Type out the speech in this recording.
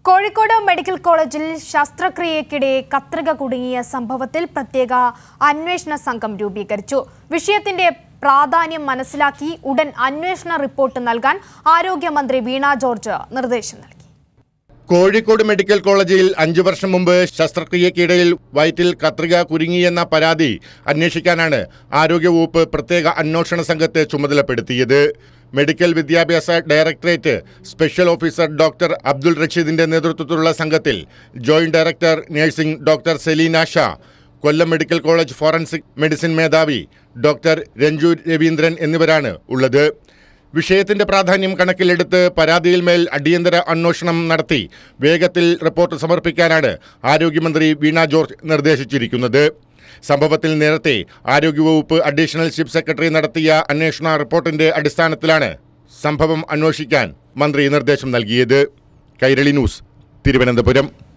Kozhikode medical കോളേജിൽ ശസ്ത്രക്രിയക്കിടെ കത്രിക കുടുങ്ങിയ സംഭവത്തിൽ പ്രത്യേക അന്വേഷണ സംഘം രൂപീകരിച്ചു വിഷയത്തിന്റെ പ്രാധാന്യം മനസ്സിലാക്കി ഉടൻ അന്വേഷണ റിപ്പോർട്ട് നൽകാൻ ആരോഗ്യമന്ത്രി വീണ ജോർജ് നിർദ്ദേശം നൽകി കോഴിക്കോട് മെഡിക്കൽ കോളേജിൽ അഞ്ചു വർഷം മുമ്പ് ശസ്ത്രക്രിയക്കിടയിൽ വയറ്റിൽ കത്രിക കുരുങ്ങിയെന്ന പരാതി അന്വേഷിക്കാനാണ് ആരോഗ്യവകുപ്പ് പ്രത്യേക അന്വേഷണ സംഘത്തെ ചുമതലപ്പെടുത്തിയത് മെഡിക്കൽ വിദ്യാഭ്യാസ directorate special officer doctor Abdul റഷീദിന്റെ നേതൃത്വത്തിലുള്ള സംഘത്തിൽ joint director nursing doctor Selina Shah Kollam medical college forensic medicine മേധാവി ഡോക്ടർ രഞ്ജു രവീന്ദ്രൻ എന്നിവരാണ് ഉള്ളത് വിഷയത്തിന്റെ പ്രാധാന്യം കണക്കിലെടുത്ത് പരാതിയിൽ മേൽ അടിയന്തര അന്വേഷണം നടത്തി വേഗത്തിൽ റിപ്പോർട്ട് സമർപ്പിക്കാനാണ് ആരോഗ്യമന്ത്രി വീണ ജോർജ് നിർദ്ദേശിച്ചിരിക്കുന്നത് സംഭവത്തിൽ നേരത്തെ ആരോഗ്യവകുപ്പ് അഡീഷണൽ ചീഫ് സെക്രട്ടറി നടത്തിയ അന്വേഷണ റിപ്പോർട്ടിന്റെ അടിസ്ഥാനത്തിലാണ് സംഭവം അന്വേഷിക്കാൻ മന്ത്രി നിർദ്ദേശം നൽകിയത് കൈരളി ന്യൂസ് തിരുവനന്തപുരം